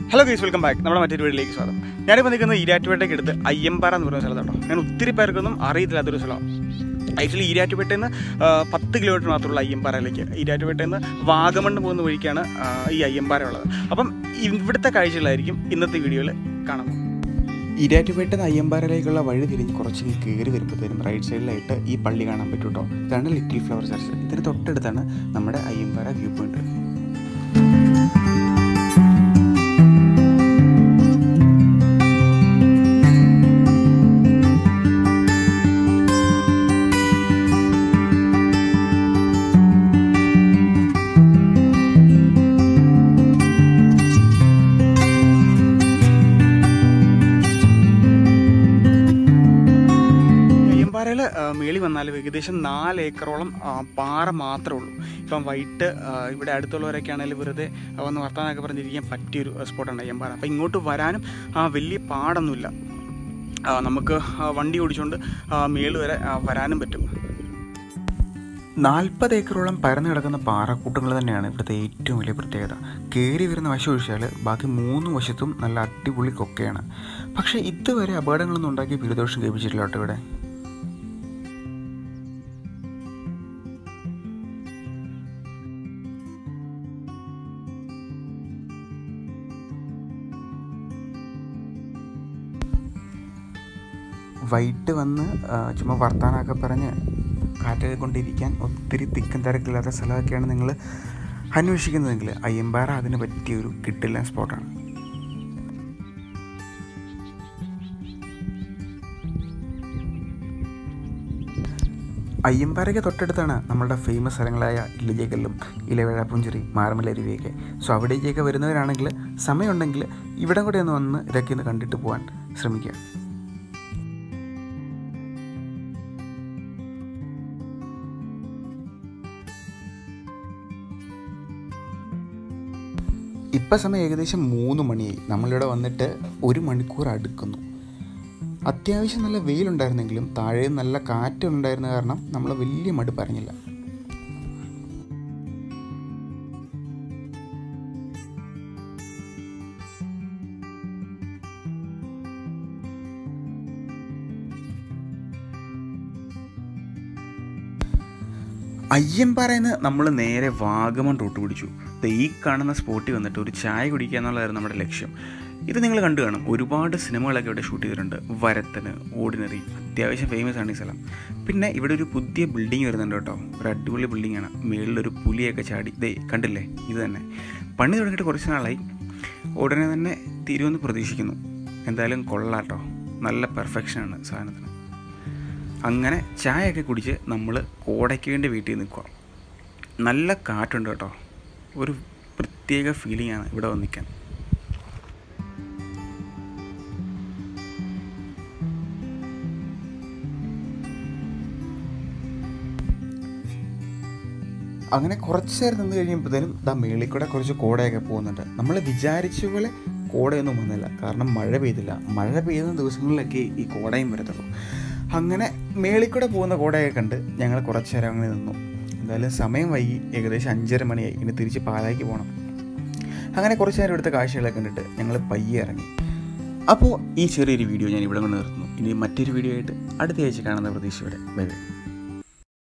hello guys welcome back നമ്മുടെ മറ്റൊരു വീട്ടിലേക്ക് സ്വാഗതം ഞാനിപ്പോൾ നിൽക്കുന്നത് ഈരാറ്റുപേട്ടയ്ക്ക് അടുത്ത് അയ്യമ്പാറ എന്ന് പറയുന്ന സ്ഥലത്ത് കേട്ടോ ഞാൻ ഒത്തിരി പേർക്കൊന്നും അറിയത്തില്ലാത്തൊരു സ്ഥലമാണ് ആക്ച്വലി ഈരാറ്റുപേട്ടയിൽ നിന്ന് ആ, പത്ത് കിലോമീറ്റർ മാത്രമുള്ള അയ്യമ്പാറയിലേക്ക് ഈരാറ്റുപേട്ടയിൽ നിന്ന് വാഗമണ്ണ് പോകുന്ന വഴിക്കാണ് ആ, ഈ അയ്യമ്പാറ ഉള്ളത് അപ്പം ഇവിടുത്തെ കാഴ്ചകളായിരിക്കും ഇന്നത്തെ വീഡിയോയിൽ കാണാം ഈരാറ്റുപേട്ട നിന്ന് അയ്യമ്പാറയിലേക്കുള്ള വഴി തിരിഞ്ഞ് കുറച്ച് കയറി വരുമ്പോഴത്തേനും റൈറ്റ് സൈഡിലായിട്ട് ഈ പള്ളി കാണാൻ പറ്റും കേട്ടോ ഇതാണ് ലിറ്റിൽ ഫ്ലവർ ചർച്ച് ഇതിന് തൊട്ടടുത്താണ് നമ്മുടെ അയ്യമ്പാറ വ്യൂ പോയിന്റ് അയ്യമ്പാറയിൽ മേളി വന്നാൽ ഏകദേശം നാല് ഏക്കറോളം ആ, പാറ മാത്രമേ ഉള്ളൂ ഇപ്പം വൈകിട്ട് ആ, ഇവിടെ അടുത്തുള്ളവരൊക്കെ ആണെങ്കിൽ വെറുതെ വന്ന് വർത്താനൊക്കെ പറഞ്ഞിരിക്കാൻ പറ്റിയൊരു സ്പോട്ടാണ് അയ്യമ്പാറ അപ്പം ഇങ്ങോട്ട് വരാനും ആ, വലിയ പാടൊന്നുമില്ല ആ, നമുക്ക് ആ, വണ്ടി ഓടിച്ചുകൊണ്ട് ആ, മേള് വരെ ആ, വരാനും പറ്റും നാൽപ്പത് ഏക്കറോളം പരന്നു കിടക്കുന്ന പാറക്കൂട്ടങ്ങൾ തന്നെയാണ് ഇവിടുത്തെ ഏറ്റവും വലിയ പ്രത്യേകത കയറി വരുന്ന വശം ഒഴിച്ചാൽ ബാക്കി മൂന്ന് വശത്തും നല്ല അടിപൊളി കൊക്കയാണ് പക്ഷേ ഇതുവരെ അപകടങ്ങളൊന്നും ഉണ്ടാക്കി പിരിദോഷം കേൾപ്പിച്ചിട്ടില്ല കേട്ടോ ഇവിടെ വൈകിട്ട് വന്ന് ആ, ചുമ്മാ വർത്താനമൊക്കെ പറഞ്ഞ് കാറ്റൊക്കെ കൊണ്ടിരിക്കാൻ ഒത്തിരി തിക്കും തിരക്കില്ലാത്ത സ്ഥലമൊക്കെയാണ് നിങ്ങൾ അന്വേഷിക്കുന്നതെങ്കിൽ അയ്യമ്പാറ അതിന് പറ്റിയൊരു കിട്ടില്ല സ്പോട്ടാണ് അയ്യമ്പാറയ്ക്ക് തൊട്ടടുത്താണ് നമ്മളുടെ ഫേമസ് സ്ഥലങ്ങളായ ഇല്ലിജക്കല്ലും ഇലവേഴ പുഞ്ചിരി മാറമല അരുവിയൊക്കെ സോ അവിടേക്കൊക്കെ വരുന്നവരാണെങ്കിൽ സമയമുണ്ടെങ്കിൽ ഇവിടം കൂടെ ഒന്ന് വന്ന് ഇതൊക്കെ ഒന്ന് കണ്ടിട്ട് പോകാൻ ശ്രമിക്കുക ഇപ്പം സമയം ഏകദേശം മൂന്ന് മണിയായി നമ്മളിവിടെ വന്നിട്ട് ഒരു മണിക്കൂർ അടുക്കുന്നു അത്യാവശ്യം നല്ല വെയിലുണ്ടായിരുന്നെങ്കിലും താഴെ നല്ല കാറ്റുണ്ടായിരുന്ന കാരണം നമ്മൾ വലിയ മടുപ്പറിഞ്ഞില്ല അയ്യമ്പാറയിൽ നിന്ന് നമ്മൾ നേരെ വാഗമൺ റൂട്ട് പിടിച്ചു ദേ ഈ കാണുന്ന സ്പോട്ടിൽ വന്നിട്ട് ഒരു ചായ കുടിക്കുക എന്നുള്ളതായിരുന്നു നമ്മുടെ ലക്ഷ്യം ഇത് നിങ്ങൾ കണ്ടു കാണും ഒരുപാട് സിനിമകളൊക്കെ ഇവിടെ ഷൂട്ട് ചെയ്തിട്ടുണ്ട് വരത്തന് ഓർഡിനറി അത്യാവശ്യം ഫേമസ് ആണ് ഈ സ്ഥലം പിന്നെ ഇവിടെ ഒരു പുതിയ ബിൽഡിംഗ് വരുന്നുണ്ട് കേട്ടോ ഒരു അടിപൊളി ബിൽഡിംഗ് ആണ് മേളിലൊരു പുലിയൊക്കെ ചാടി ദേ കണ്ടില്ലേ ഇത് തന്നെ പണി തുടങ്ങിയിട്ട് കുറച്ച് നാളായി ഉടനെ തന്നെ തീരുമെന്ന് പ്രതീക്ഷിക്കുന്നു എന്തായാലും കൊള്ളാട്ടോ നല്ല പെർഫെക്ഷനാണ് സാധനത്തിന് അങ്ങനെ ചായയൊക്കെ കുടിച്ച് നമ്മൾ കോടയ്ക്ക് വേണ്ടി വീട്ടിൽ നിൽക്കുക നല്ല കാറ്റുണ്ട് കേട്ടോ ഒരു പ്രത്യേക ഫീലിംഗ് ആണ് ഇവിടെ വന്ന് നിൽക്കാൻ അങ്ങനെ കുറച്ച് നേരം നിന്ന് കഴിയുമ്പോഴത്തേനും ദാ മേളിൽ കൂടെ കുറച്ച് കോടയൊക്കെ പോകുന്നുണ്ട് നമ്മൾ വിചാരിച്ച പോലെ കോടയൊന്നും വന്നില്ല കാരണം മഴ പെയ്തില്ല മഴ പെയ്യുന്ന ദിവസങ്ങളിലൊക്കെ ഈ കോടയും വരത്തുള്ളൂ അങ്ങനെ മേളിൽ കൂടെ പോകുന്ന കോടയൊക്കെ കണ്ട് ഞങ്ങൾ കുറച്ച് നേരം അങ്ങനെ നിന്നു എന്തായാലും സമയം വൈകി ഏകദേശം അഞ്ചര മണിയായി ഇനി തിരിച്ച് പാലായ്ക്ക് പോകണം അങ്ങനെ കുറച്ച് നേരം എടുത്ത കാഴ്ചകളൊക്കെ കണ്ടിട്ട് ഞങ്ങൾ പയ്യെ ഇറങ്ങി അപ്പോൾ ഈ ചെറിയൊരു വീഡിയോ ഞാൻ ഇവിടെ കൊണ്ട് നിർത്തുന്നു ഇനി മറ്റൊരു വീഡിയോ ആയിട്ട് അടുത്ത ആഴ്ച കാണുന്ന പ്രതീക്ഷയോടെ ബൈ ബൈ